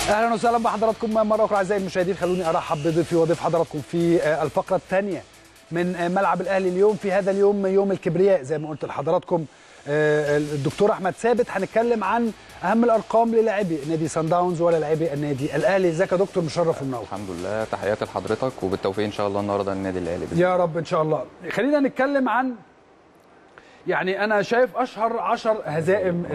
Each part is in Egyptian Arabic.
اهلا وسهلا بحضراتكم مره اخرى اعزائي المشاهدين خلوني ارحب بضيفي وضيف حضراتكم في الفقره الثانيه من ملعب الاهلي اليوم في هذا اليوم يوم الكبرياء زي ما قلت لحضراتكم الدكتور احمد ثابت هنتكلم عن اهم الارقام للاعبي نادي سان داونز ولا لاعبي النادي الاهلي ازيك يا دكتور مشرف ومنور الحمد لله تحياتي لحضرتك وبالتوفيق ان شاء الله النهارده للنادي الاهلي بإذن يا رب ان شاء الله خلينا نتكلم عن يعني انا شايف اشهر 10 هزائم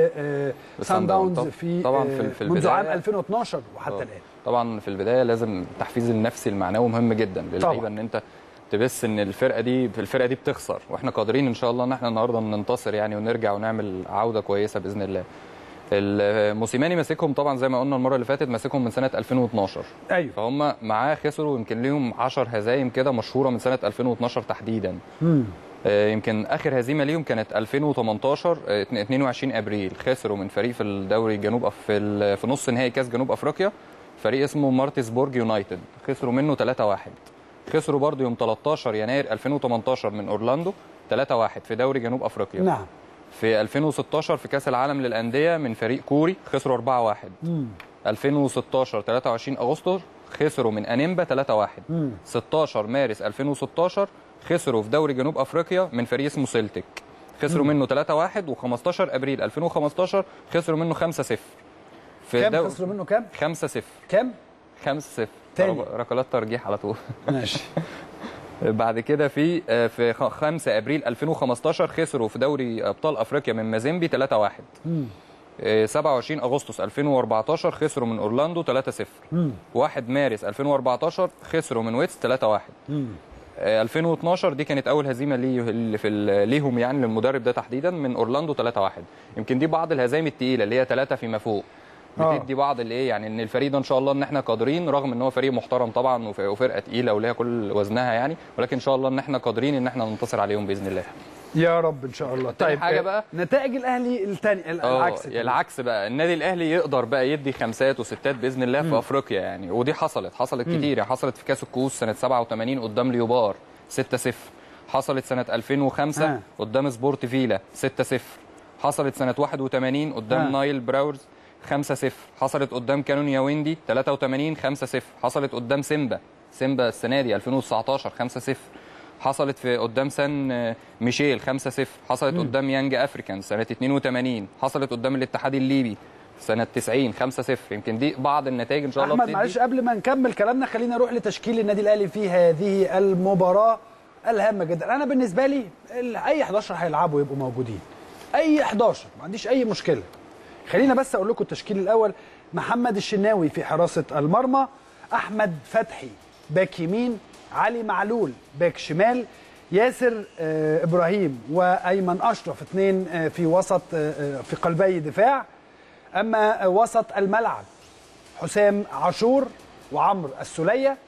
لسان داونز في طبعا في, في منذ عام البداية- 2012 وحتى آه. الان طبعا في البدايه لازم التحفيز النفسي المعنوي مهم جدا للعيبه طبعا. ان انت تبث ان الفرقه دي الفرقه دي بتخسر واحنا قادرين ان شاء الله ان احنا النهارده ننتصر يعني ونرجع ونعمل عوده كويسه باذن الله الموسيماني ماسكهم طبعا زي ما قلنا المره اللي فاتت ماسكهم من سنه 2012 ايوه فهم معاه خسروا يمكن ليهم 10 هزايم كده مشهوره من سنه 2012 تحديدا مم. آه، يمكن اخر هزيمه ليهم كانت 2018 آه، 22 ابريل خسروا من فريق في الدوري جنوب أف... في, ال... في نص نهائي كاس جنوب افريقيا فريق اسمه مارتسبورج يونايتد خسروا منه 3-1 خسروا برضو يوم 13 يناير 2018 من اورلاندو 3-1 في دوري جنوب افريقيا نعم في 2016 في كاس العالم للانديه من فريق كوري خسروا 4-1 مم. 2016 23 اغسطس خسروا من انيمبا 3-1 مم. 16 مارس 2016 خسروا في دوري جنوب افريقيا من فريق اسمه سيلتيك خسروا منه 3-1 و15 ابريل 2015 خسروا منه 5-0 في كام الدو- خسروا منه كام 5-0 كام 5-0 تاني. ركلات ترجيح على طول ماشي بعد كده في آه، في خ- 5 ابريل 2015 خسروا في دوري ابطال افريقيا من مازيمبي 3-1 مم. آه، 27 اغسطس 2014 خسروا من اورلاندو 3-0 مم. 1 مارس 2014 خسروا من ويتس 3-1 مم. آه، 2012 دي كانت اول هزيمه ليه اللي في ال- ليهم يعني للمدرب ده تحديدا من اورلاندو 3-1 يمكن دي بعض الهزايم الثقيله اللي هي 3 فيما فوق آه. بتدي بعض الايه يعني ان الفريق ده ان شاء الله ان احنا قادرين رغم ان هو فريق محترم طبعا وف- وفرقه تقيله وليها كل وزنها يعني ولكن ان شاء الله ان احنا قادرين ان احنا ننتصر عليهم باذن الله يا رب ان شاء الله تاني طيب حاجة آه، بقى. نتائج الاهلي الثاني اه العكس العكس بقى النادي الاهلي يقدر بقى يدي خمسات وستات باذن الله في افريقيا يعني ودي حصلت حصلت كتير يعني حصلت في كاس الكؤوس سنه 87 قدام ليوبار 6-0 حصلت سنه 2005 آه. قدام سبورت فيلا 6-0 حصلت سنه 81 قدام آه. نايل براورز 5-0 حصلت قدام كانون ياويندي 83 5-0 حصلت قدام سيمبا سيمبا السنه دي 2019 5-0 حصلت في قدام سان آه، ميشيل 5-0 حصلت قدام يانج افريكان سنه 82 حصلت قدام الاتحاد الليبي سنه 90 5-0 يمكن دي بعض النتائج ان شاء الله احمد بتدي- معلش قبل ما نكمل كلامنا خلينا نروح لتشكيل النادي الاهلي في هذه المباراه الهامه جدا انا بالنسبه لي ال- اي 11 هيلعبوا يبقوا موجودين اي 11 ما عنديش اي مشكله خلينا بس اقول لكم التشكيل الاول محمد الشناوي في حراسه المرمى احمد فتحي باك يمين علي معلول باك شمال ياسر آه، ابراهيم وايمن اشرف اثنين آه، في وسط آه، آه، في قلبي دفاع اما آه، وسط الملعب حسام عاشور وعمرو السوليه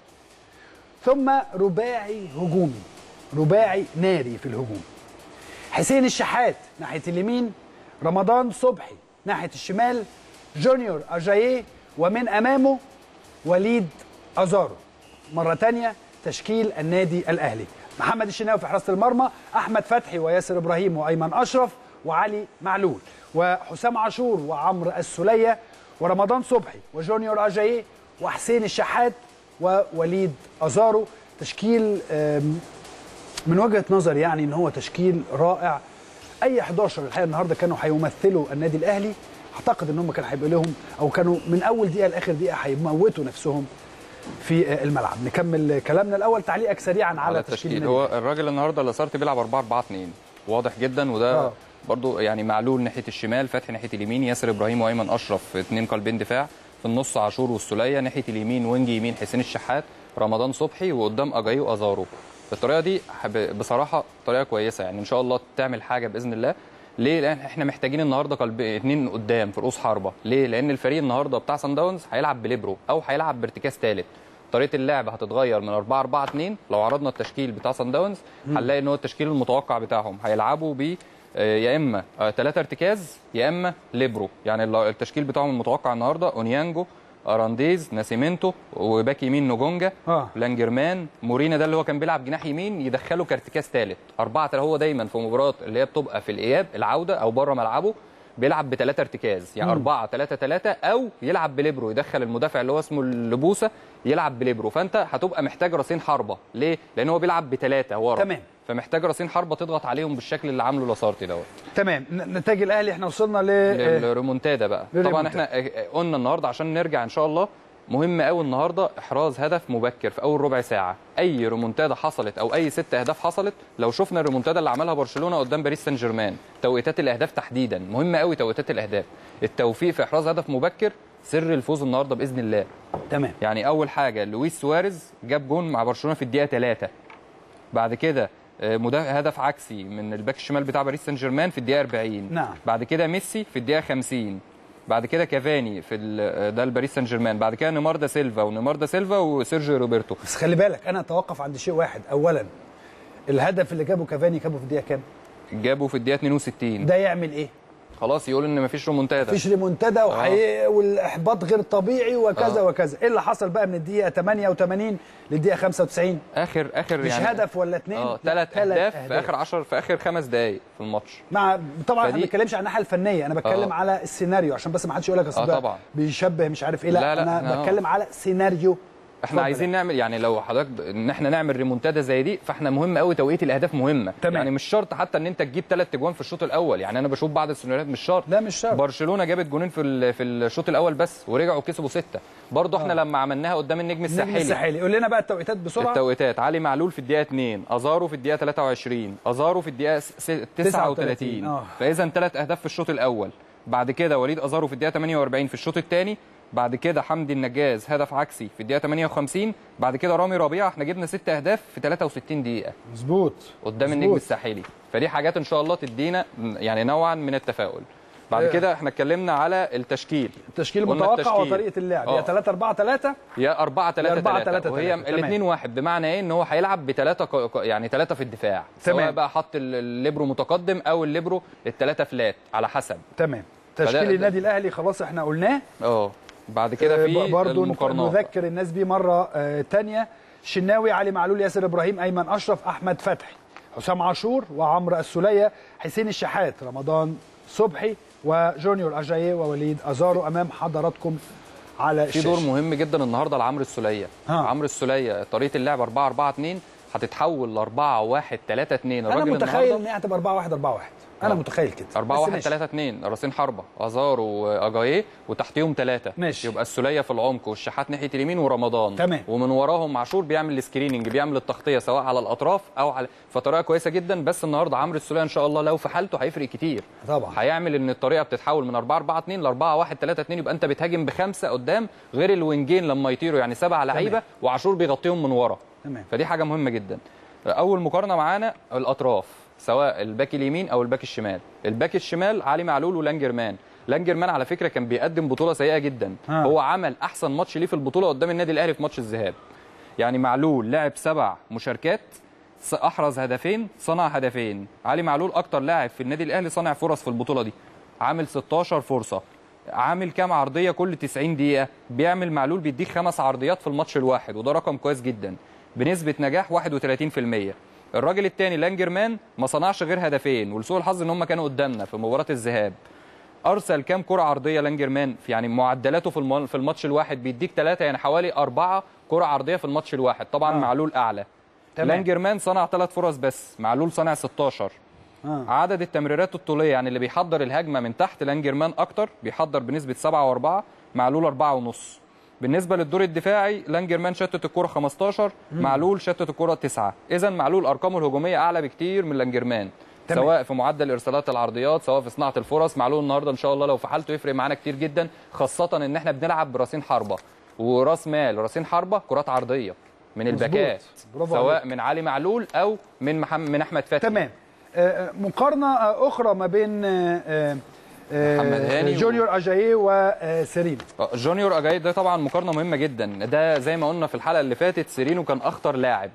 ثم رباعي هجومي رباعي ناري في الهجوم حسين الشحات ناحيه اليمين رمضان صبحي ناحيه الشمال جونيور اجاييه ومن امامه وليد ازارو مره تانية تشكيل النادي الاهلي محمد الشناوي في حراسه المرمى احمد فتحي وياسر ابراهيم وايمن اشرف وعلي معلول وحسام عاشور وعمرو السوليه ورمضان صبحي وجونيور اجاييه وحسين الشحات ووليد ازارو تشكيل آم، من وجهه نظري يعني ان هو تشكيل رائع اي 11 الحقيقه النهارده كانوا هيمثلوا النادي الاهلي اعتقد ان هم كان هيبقى لهم او كانوا من اول دقيقه لاخر دقيقه هيموتوا نفسهم في آه، الملعب نكمل كلامنا الاول تعليقك سريعا على, على تشكيل التشكيل النادي هو الراجل النهارده لاسارتي بيلعب 4 4 2 واضح جدا وده آه. آه. برضو يعني معلول ناحيه الشمال فتحي ناحيه اليمين ياسر ابراهيم وايمن اشرف اثنين قلبين دفاع في النص عاشور والسوليه ناحيه اليمين وينج يمين حسين الشحات رمضان صبحي وقدام اجايو وازارو بالطريقه دي حب- بصراحه طريقه كويسه يعني ان شاء الله تعمل حاجه باذن الله ليه؟ لان احنا محتاجين النهارده قلب اثنين قدام في رؤوس حربه، ليه؟ لان الفريق النهارده بتاع سان داونز هيلعب بليبرو او هيلعب بارتكاز ثالث. طريقه اللعب هتتغير من 4 4 2 لو عرضنا التشكيل بتاع سان داونز هنلاقي ان هو التشكيل المتوقع بتاعهم هيلعبوا ب آه، يا اما ثلاثه ارتكاز يا اما ليبرو يعني ال- التشكيل بتاعهم المتوقع النهارده اونيانجو ارانديز ناسيمنتو وباك يمين نوجونجا آه. لانجرمان مورينا ده اللي هو كان بيلعب جناح يمين يدخله كارتكاز ثالث أربعة هو دايما في مباراه اللي هي بتبقى في الاياب العوده او بره ملعبه بيلعب بثلاثه ارتكاز يعني 4 3 3 او يلعب بليبرو يدخل المدافع اللي هو اسمه اللبوسه يلعب بليبرو فانت هتبقى محتاج راسين حربه ليه لان هو بيلعب بثلاثه ورا تمام. فمحتاج راسين حربه تضغط عليهم بالشكل اللي عامله لاسارتي دوت تمام ن- نتاج الاهلي احنا وصلنا ل للريمونتادا بقى طبعا للريمونتادا. احنا قلنا النهارده عشان نرجع ان شاء الله مهم قوي النهارده احراز هدف مبكر في اول ربع ساعه اي ريمونتادا حصلت او اي ست اهداف حصلت لو شفنا الريمونتادا اللي عملها برشلونه قدام باريس سان جيرمان توقيتات الاهداف تحديدا مهم قوي توقيتات الاهداف التوفيق في احراز هدف مبكر سر الفوز النهارده باذن الله تمام يعني اول حاجه لويس سواريز جاب جون مع برشلونه في الدقيقه 3 بعد كده آه، مدا- هدف عكسي من الباك الشمال بتاع باريس سان جيرمان في الدقيقه 40 نعم. بعد كده ميسي في الدقيقه 50 بعد كده كافاني في ال- ده الباريس سان جيرمان بعد كده نيمار دا سيلفا ونيمار دا سيلفا وسيرجيو روبرتو بس خلي بالك انا اتوقف عند شيء واحد اولا الهدف اللي جابه كافاني جابه في الدقيقه كام جابوا في الدقيقه 62 ده يعمل ايه خلاص يقول ان مفيش رومونتادا مفيش ريمونتادا وحي... والاحباط غير طبيعي وكذا آه. وكذا ايه اللي حصل بقى من الدقيقه 88 للدقيقه 95 اخر اخر مش يعني هدف ولا اتنين اه لا، ثلاث تلات اهداف في اخر 10 في اخر خمس دقائق في الماتش مع طبعا انا ما فدي- بتكلمش عن الناحيه الفنيه انا بتكلم آه. على السيناريو عشان بس ما حدش يقول لك اصل آه ده طبعا. بيشبه مش عارف ايه لا, لا، لا، انا إحنا آه. بتكلم على سيناريو احنا اتفضل. عايزين نعمل يعني لو حضرتك ان احنا نعمل ريمونتادا زي دي فاحنا مهم قوي توقيت الاهداف مهمه تمام. يعني مش شرط حتى ان انت تجيب ثلاث اجوان في الشوط الاول يعني انا بشوف بعض السيناريوهات مش شرط لا مش شرط برشلونه جابت جونين في ال- في الشوط الاول بس ورجعوا كسبوا سته برضه احنا آه. لما عملناها قدام النجم النجم الساحلي الساحلي قول لنا بقى التوقيتات بسرعه التوقيتات علي معلول في الدقيقه 2 ازارو في الدقيقه 23 ازارو في الدقيقه س- س- 39 آه. فاذا ثلاث اهداف في الشوط الاول بعد كده وليد ازارو في الدقيقه 48 في الشوط الثاني بعد كده حمدي النجاز هدف عكسي في الدقيقه 58 بعد كده رامي ربيعه احنا جبنا ست اهداف في 63 دقيقه مظبوط قدام مظبوط. النجم الساحلي فدي حاجات ان شاء الله تدينا يعني نوعا من التفاؤل بعد إيه. كده احنا اتكلمنا على التشكيل التشكيل قلنا المتوقع التشكيل. وطريقه اللعب آه. يا 3 4 3 يا 4 3 4 3 3 وهي تمام. الاثنين واحد بمعنى ايه ان هو هيلعب بثلاثه ق- ق- يعني ثلاثه في الدفاع تمام. سواء بقى حط ال- الليبرو متقدم او الليبرو الثلاثه فلات على حسب تمام فده- تشكيل ده- النادي الاهلي خلاص احنا قلناه اه بعد كده في برضه المقارنات نذكر الناس بيه مره آه تانية شناوي علي معلول ياسر ابراهيم ايمن اشرف احمد فتحي حسام عاشور وعمرو السوليه حسين الشحات رمضان صبحي وجونيور اجاييه ووليد ازارو امام حضراتكم على في دور الشاشة. مهم جدا النهارده لعمرو السوليه ها. عمرو السوليه طريقه اللعب 4 4 2 هتتحول ل 4 1 3 2 انا الراجل متخيل النهارده ان هي هتبقى 4 1 4 1 انا آه. متخيل كده 4 بس 1 ماشي. 3 2 راسين حربه ازار واجاييه وتحتيهم ثلاثه ماشي. يبقى السوليه في العمق والشحات ناحيه اليمين ورمضان تمام. ومن وراهم عاشور بيعمل السكريننج بيعمل التغطيه سواء على الاطراف او على فطريقه كويسه جدا بس النهارده عمرو السوليه ان شاء الله لو في حالته هيفرق كتير طبعا هيعمل ان الطريقه بتتحول من 4 4 2 ل 4 1 3 2 يبقى انت بتهاجم بخمسه قدام غير الوينجين لما يطيروا يعني سبع لعيبه وعاشور بيغطيهم من ورا تمام فدي حاجه مهمه جدا اول مقارنه معانا الاطراف سواء الباك اليمين او الباك الشمال الباك الشمال علي معلول ولانجرمان لانجرمان على فكره كان بيقدم بطوله سيئه جدا ها. هو عمل احسن ماتش ليه في البطوله قدام النادي الاهلي في ماتش الذهاب يعني معلول لعب سبع مشاركات ص- احرز هدفين صنع هدفين علي معلول اكتر لاعب في النادي الاهلي صنع فرص في البطوله دي عامل 16 فرصه عامل كام عرضيه كل 90 دقيقه بيعمل معلول بيديك خمس عرضيات في الماتش الواحد وده رقم كويس جدا بنسبه نجاح 31% الراجل الثاني لانجرمان ما صنعش غير هدفين ولسوء الحظ ان هم كانوا قدامنا في مباراه الذهاب ارسل كام كره عرضيه لانجرمان في يعني معدلاته في الم- في الماتش الواحد بيديك ثلاثه يعني حوالي اربعه كره عرضيه في الماتش الواحد طبعا آه. معلول اعلى تمام. لانجرمان صنع ثلاث فرص بس معلول صنع 16 آه. عدد التمريرات الطوليه يعني اللي بيحضر الهجمه من تحت لانجرمان اكتر بيحضر بنسبه 7 و4 معلول 4 ونص بالنسبه للدور الدفاعي لانجرمان شتت الكره 15 معلول شتت الكره 9 اذا معلول ارقامه الهجوميه اعلى بكتير من لانجرمان تمام. سواء في معدل ارسالات العرضيات سواء في صناعه الفرص معلول النهارده ان شاء الله لو في حالته يفرق معانا كتير جدا خاصه ان احنا بنلعب براسين حربه وراس مال راسين حربه كرات عرضيه من مظبوط. الباكات برافو سواء عليك. من علي معلول او من محمد من احمد فتحي تمام آه، مقارنه آه، اخرى ما بين آه، آه، آه، محمد هاني و- جونيور اجاييه وسيرين آه، جونيور اجاي ده طبعا مقارنه مهمه جدا ده زي ما قلنا في الحلقه اللي فاتت سيرينو كان اخطر لاعب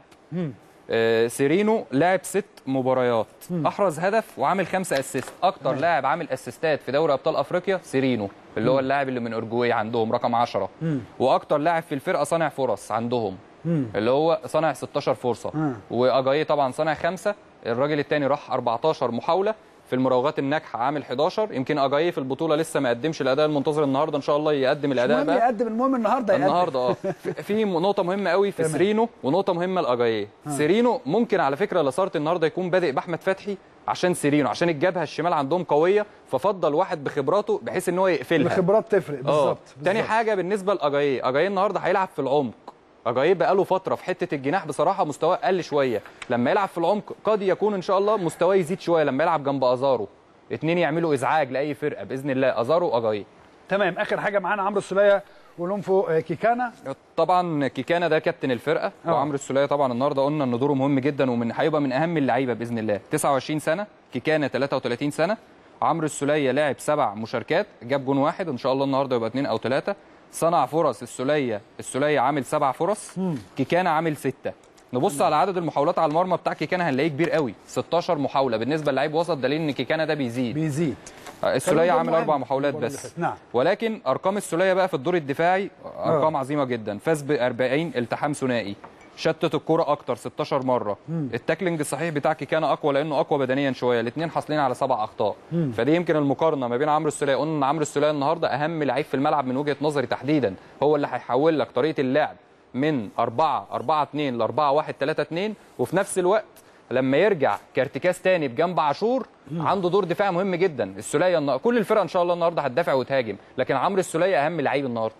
آه، سيرينو لعب ست مباريات احرز هدف وعامل خمسه اسيست اكتر لاعب عامل اسيستات في دوري ابطال افريقيا سيرينو اللي هو اللاعب اللي من اورجواي عندهم رقم 10 واكتر لاعب في الفرقه صانع فرص عندهم اللي هو صانع 16 فرصه مم. واجاي طبعا صانع خمسه الراجل الثاني راح 14 محاوله في المراوغات الناجحه عامل 11 يمكن اجاي في البطوله لسه ما قدمش الاداء المنتظر النهارده ان شاء الله يقدم الاداء المهم بقى يقدم المهم النهارده يقدم النهارده اه في- في نقطه مهمه قوي في تمام. سيرينو ونقطه مهمه لاجاييه سيرينو ممكن على فكره لاسارت النهارده يكون بادئ باحمد فتحي عشان سيرينو عشان الجبهه الشمال عندهم قويه ففضل واحد بخبراته بحيث ان هو يقفلها الخبرات تفرق اه بالظبط تاني بالظبط. حاجه بالنسبه لاجاييه اجاييه النهارده هيلعب في العمق اجاييه بقاله فتره في حته الجناح بصراحه مستواه قل شويه لما يلعب في العمق قد يكون ان شاء الله مستواه يزيد شويه لما يلعب جنب ازارو اتنين يعملوا ازعاج لاي فرقه باذن الله ازارو واجاييه تمام اخر حاجه معانا عمرو السوليه ولونفو آه، كيكانا طبعا كيكانا ده كابتن الفرقه آه. وعمرو السوليه طبعا النهارده قلنا ان دوره مهم جدا ومن هيبقى من اهم اللعيبه باذن الله 29 سنه كيكانا 33 سنه عمرو السوليه لعب سبع مشاركات جاب جون واحد ان شاء الله النهارده يبقى اثنين او ثلاثه صنع فرص السوليه السوليه عامل سبع فرص كيكانا عامل سته نبص على عدد المحاولات على المرمى بتاع كيكانا هنلاقيه كبير قوي 16 محاوله بالنسبه للعيب وسط دليل ان كيكانا ده بيزيد بيزيد السوليه كان عامل مهم اربع محاولات المباراة اللي بس فاتت. نعم. ولكن ارقام السوليه بقى في الدور الدفاعي ارقام عظيمه جدا فاز ب 40 التحام ثنائي شتت الكرة اكتر 16 مره التاكلينج الصحيح بتاع كيكانا اقوى لانه اقوى بدنيا شويه الاثنين حاصلين على سبع اخطاء فدي يمكن المقارنه ما بين عمرو السوليه قلنا ان عمرو السوليه النهارده اهم لعيب في الملعب من وجهه نظري تحديدا هو اللي هيحول لك طريقه اللعب من 4 4 2 ل 4 1 3 2 وفي نفس الوقت لما يرجع كارتكاز تاني بجنب عاشور عنده دور دفاعي مهم جدا السوليه النا- كل الفرق ان شاء الله النهارده هتدافع وتهاجم لكن عمرو السوليه اهم لعيب النهارده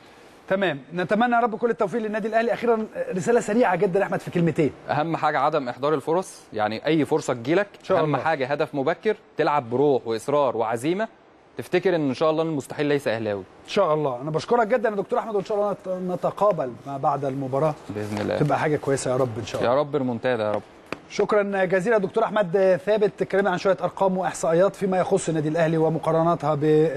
تمام نتمنى يا رب كل التوفيق للنادي الاهلي اخيرا آه، رساله سريعه جدا يا احمد في كلمتين اهم حاجه عدم احضار الفرص يعني اي فرصه تجيلك شاء اهم الله. حاجه هدف مبكر تلعب بروح واصرار وعزيمه تفتكر ان ان شاء الله المستحيل ليس اهلاوي ان شاء الله انا بشكرك جدا يا دكتور احمد وان شاء الله نت- نتقابل ما بعد المباراه باذن الله تبقى حاجه كويسه يا رب ان شاء الله يا رب المنتدى يا رب شكرا جزيلا دكتور احمد ثابت اتكلمنا عن شويه ارقام واحصائيات فيما يخص النادي الاهلي ومقارناتها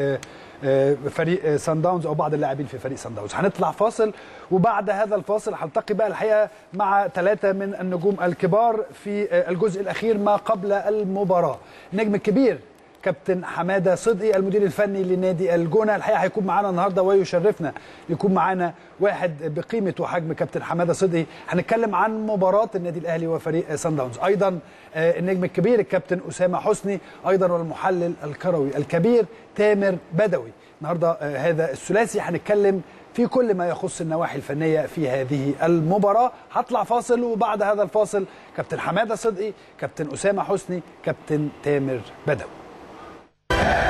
بفريق سان داونز او بعض اللاعبين في فريق سان داونز هنطلع فاصل وبعد هذا الفاصل هلتقي بقى الحقيقه مع ثلاثه من النجوم الكبار في الجزء الاخير ما قبل المباراه النجم الكبير كابتن حماده صدقي المدير الفني لنادي الجونه الحقيقه هيكون معانا النهارده ويشرفنا يكون معانا واحد بقيمه وحجم كابتن حماده صدقي هنتكلم عن مباراه النادي الاهلي وفريق سان داونز ايضا آه، النجم الكبير الكابتن اسامه حسني ايضا والمحلل الكروي الكبير تامر بدوي النهارده آه، هذا الثلاثي هنتكلم في كل ما يخص النواحي الفنيه في هذه المباراه هطلع فاصل وبعد هذا الفاصل كابتن حماده صدقي كابتن اسامه حسني كابتن تامر بدوي